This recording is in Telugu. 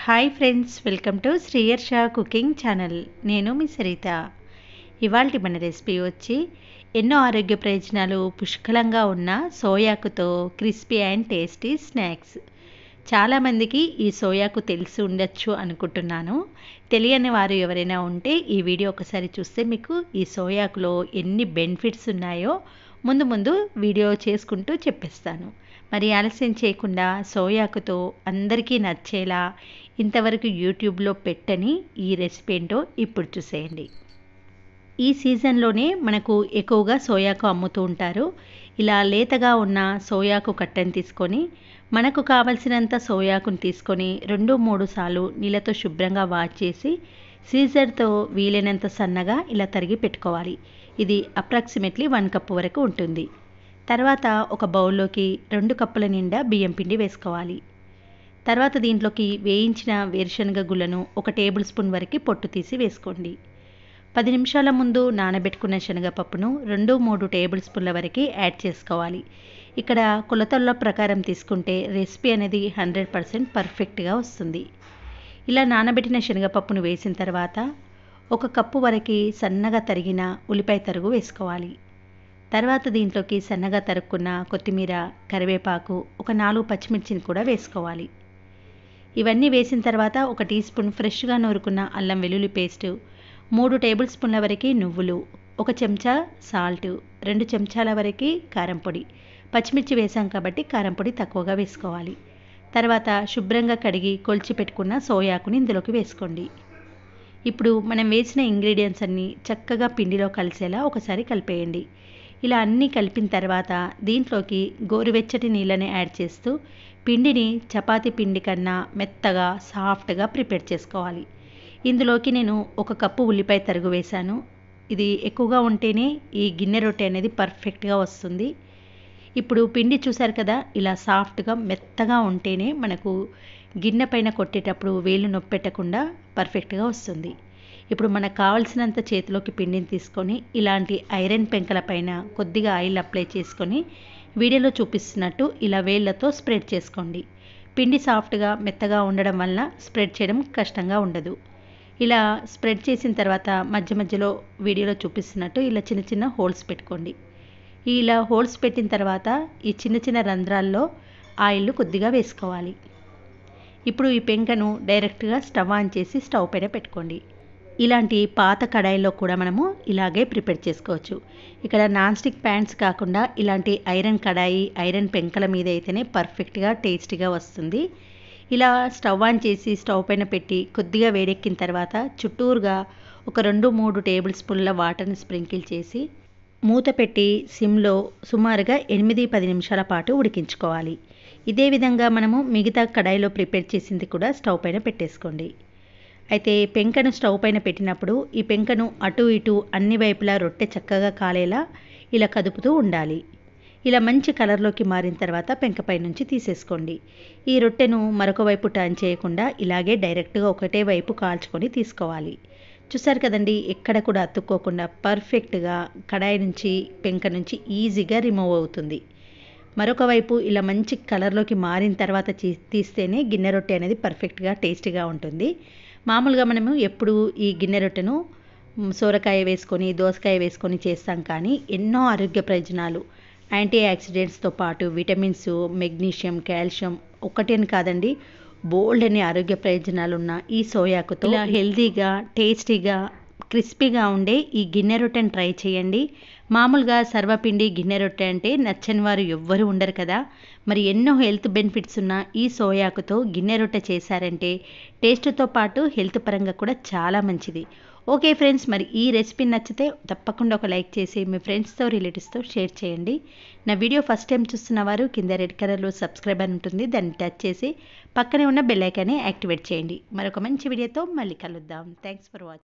హాయ్ ఫ్రెండ్స్ వెల్కమ్ టు శ్రీయర్ షా కుకింగ్ ఛానల్ నేను మీ సరిత ఇవాళ మన రెసిపీ వచ్చి ఎన్నో ఆరోగ్య ప్రయోజనాలు పుష్కలంగా ఉన్న సోయాకుతో క్రిస్పీ అండ్ టేస్టీ స్నాక్స్ చాలామందికి ఈ సోయాకు తెలిసి ఉండొచ్చు అనుకుంటున్నాను తెలియని వారు ఎవరైనా ఉంటే ఈ వీడియో ఒకసారి చూస్తే మీకు ఈ సోయాకులో ఎన్ని బెనిఫిట్స్ ఉన్నాయో ముందు ముందు వీడియో చేసుకుంటూ చెప్పేస్తాను మరి ఆలస్యం చేయకుండా సోయాకుతో అందరికీ నచ్చేలా ఇంతవరకు యూట్యూబ్లో పెట్టని ఈ రెసిపీ ఏంటో ఇప్పుడు చూసేయండి ఈ సీజన్లోనే మనకు ఎక్కువగా సోయాకు అమ్ముతూ ఉంటారు ఇలా లేతగా ఉన్న సోయాకు కట్టని తీసుకొని మనకు కావలసినంత సోయాకుని తీసుకొని రెండు మూడు సార్లు నీళ్ళతో శుభ్రంగా వాష్ చేసి సీజర్తో వీలైనంత సన్నగా ఇలా తరిగి పెట్టుకోవాలి ఇది అప్రాక్సిమేట్లీ వన్ కప్ వరకు ఉంటుంది తర్వాత ఒక బౌల్లోకి రెండు కప్పుల నిండా బియ్యం పిండి వేసుకోవాలి తర్వాత దీంట్లోకి వేయించిన వేరుశనగ గుళ్ళను ఒక టేబుల్ స్పూన్ వరకు పొట్టు తీసి వేసుకోండి పది నిమిషాల ముందు నానబెట్టుకున్న శనగపప్పును రెండు మూడు టేబుల్ స్పూన్ల వరకు యాడ్ చేసుకోవాలి ఇక్కడ కొలతల ప్రకారం తీసుకుంటే రెసిపీ అనేది హండ్రెడ్ పర్సెంట్ పర్ఫెక్ట్గా వస్తుంది ఇలా నానబెట్టిన శనగపప్పును వేసిన తర్వాత ఒక కప్పు వరకు సన్నగా తరిగిన ఉల్లిపాయ తరుగు వేసుకోవాలి తర్వాత దీంట్లోకి సన్నగా తరుక్కున్న కొత్తిమీర కరివేపాకు ఒక నాలుగు పచ్చిమిర్చిని కూడా వేసుకోవాలి ఇవన్నీ వేసిన తర్వాత ఒక టీ స్పూన్ ఫ్రెష్గా నూరుకున్న అల్లం వెల్లుల్లి పేస్టు మూడు టేబుల్ స్పూన్ల వరకు నువ్వులు ఒక చెంచా సాల్ట్ రెండు చెంచాల వరకు కారం పొడి పచ్చిమిర్చి వేసాం కాబట్టి కారం పొడి తక్కువగా వేసుకోవాలి తర్వాత శుభ్రంగా కడిగి కొలిచి పెట్టుకున్న సోయాకుని ఇందులోకి వేసుకోండి ఇప్పుడు మనం వేసిన ఇంగ్రీడియంట్స్ అన్నీ చక్కగా పిండిలో కలిసేలా ఒకసారి కలిపేయండి ఇలా అన్నీ కలిపిన తర్వాత దీంట్లోకి గోరువెచ్చటి నీళ్ళని యాడ్ చేస్తూ పిండిని చపాతీ పిండి కన్నా మెత్తగా సాఫ్ట్గా ప్రిపేర్ చేసుకోవాలి ఇందులోకి నేను ఒక కప్పు ఉల్లిపాయ తరుగు వేశాను ఇది ఎక్కువగా ఉంటేనే ఈ గిన్నె రొట్టె అనేది పర్ఫెక్ట్గా వస్తుంది ఇప్పుడు పిండి చూసారు కదా ఇలా సాఫ్ట్గా మెత్తగా ఉంటేనే మనకు గిన్నె పైన కొట్టేటప్పుడు వేలు నొప్పెట్టకుండా పర్ఫెక్ట్గా వస్తుంది ఇప్పుడు మనకు కావలసినంత చేతిలోకి పిండిని తీసుకొని ఇలాంటి ఐరన్ పెంకల పైన కొద్దిగా ఆయిల్ అప్లై చేసుకొని వీడియోలో చూపిస్తున్నట్టు ఇలా వేళ్ళతో స్ప్రెడ్ చేసుకోండి పిండి సాఫ్ట్గా మెత్తగా ఉండడం వల్ల స్ప్రెడ్ చేయడం కష్టంగా ఉండదు ఇలా స్ప్రెడ్ చేసిన తర్వాత మధ్య మధ్యలో వీడియోలో చూపిస్తున్నట్టు ఇలా చిన్న చిన్న హోల్స్ పెట్టుకోండి ఇలా హోల్స్ పెట్టిన తర్వాత ఈ చిన్న చిన్న రంధ్రాల్లో ఆయిల్ కొద్దిగా వేసుకోవాలి ఇప్పుడు ఈ పెంకను డైరెక్ట్గా స్టవ్ ఆన్ చేసి స్టవ్ పైన పెట్టుకోండి ఇలాంటి పాత కడాయిలో కూడా మనము ఇలాగే ప్రిపేర్ చేసుకోవచ్చు ఇక్కడ నాన్ స్టిక్ ప్యాన్స్ కాకుండా ఇలాంటి ఐరన్ కడాయి ఐరన్ పెంకల మీద అయితేనే పర్ఫెక్ట్గా టేస్టీగా వస్తుంది ఇలా స్టవ్ ఆన్ చేసి స్టవ్ పైన పెట్టి కొద్దిగా వేడెక్కిన తర్వాత చుట్టూరుగా ఒక రెండు మూడు టేబుల్ స్పూన్ల వాటర్ని స్ప్రింకిల్ చేసి మూత పెట్టి సిమ్లో సుమారుగా ఎనిమిది పది నిమిషాల పాటు ఉడికించుకోవాలి ఇదే విధంగా మనము మిగతా కడాయిలో ప్రిపేర్ చేసింది కూడా స్టవ్ పైన పెట్టేసుకోండి అయితే పెంకను స్టవ్ పైన పెట్టినప్పుడు ఈ పెంకను అటు ఇటు అన్ని వైపులా రొట్టె చక్కగా కాలేలా ఇలా కదుపుతూ ఉండాలి ఇలా మంచి కలర్లోకి మారిన తర్వాత పెంకపై నుంచి తీసేసుకోండి ఈ రొట్టెను మరొక వైపు టర్న్ చేయకుండా ఇలాగే డైరెక్ట్గా ఒకటే వైపు కాల్చుకొని తీసుకోవాలి చూసారు కదండి ఎక్కడ కూడా అతుక్కోకుండా పర్ఫెక్ట్గా కడాయి నుంచి పెంక నుంచి ఈజీగా రిమూవ్ అవుతుంది మరొక వైపు ఇలా మంచి కలర్లోకి మారిన తర్వాత తీస్తేనే గిన్నె రొట్టె అనేది పర్ఫెక్ట్గా టేస్టీగా ఉంటుంది మామూలుగా మనము ఎప్పుడు ఈ గిన్నె రొట్టెను సోరకాయ వేసుకొని దోసకాయ వేసుకొని చేస్తాం కానీ ఎన్నో ఆరోగ్య ప్రయోజనాలు యాంటీ ఆక్సిడెంట్స్తో పాటు విటమిన్స్ మెగ్నీషియం కాల్షియం ఒకటేని కాదండి బోల్డ్ అనే ఆరోగ్య ప్రయోజనాలు ఉన్న ఈ సోయాకుతో ఇలా హెల్తీగా టేస్టీగా క్రిస్పీగా ఉండే ఈ గిన్నె రొట్టెని ట్రై చేయండి మామూలుగా సర్వపిండి గిన్నె రొట్టె అంటే నచ్చని వారు ఎవ్వరూ ఉండరు కదా మరి ఎన్నో హెల్త్ బెనిఫిట్స్ ఉన్న ఈ సోయాకుతో గిన్నె రొట్టె చేశారంటే టేస్ట్తో పాటు హెల్త్ పరంగా కూడా చాలా మంచిది ఓకే ఫ్రెండ్స్ మరి ఈ రెసిపీ నచ్చితే తప్పకుండా ఒక లైక్ చేసి మీ ఫ్రెండ్స్తో రిలేటివ్స్తో షేర్ చేయండి నా వీడియో ఫస్ట్ టైం చూస్తున్న వారు కింద రెడ్ కలర్లో సబ్స్క్రైబ్ అని ఉంటుంది దాన్ని టచ్ చేసి పక్కనే ఉన్న బెల్ ఐకాన్ని యాక్టివేట్ చేయండి మరొక మంచి వీడియోతో మళ్ళీ కలుద్దాం థ్యాంక్స్ ఫర్ వాచింగ్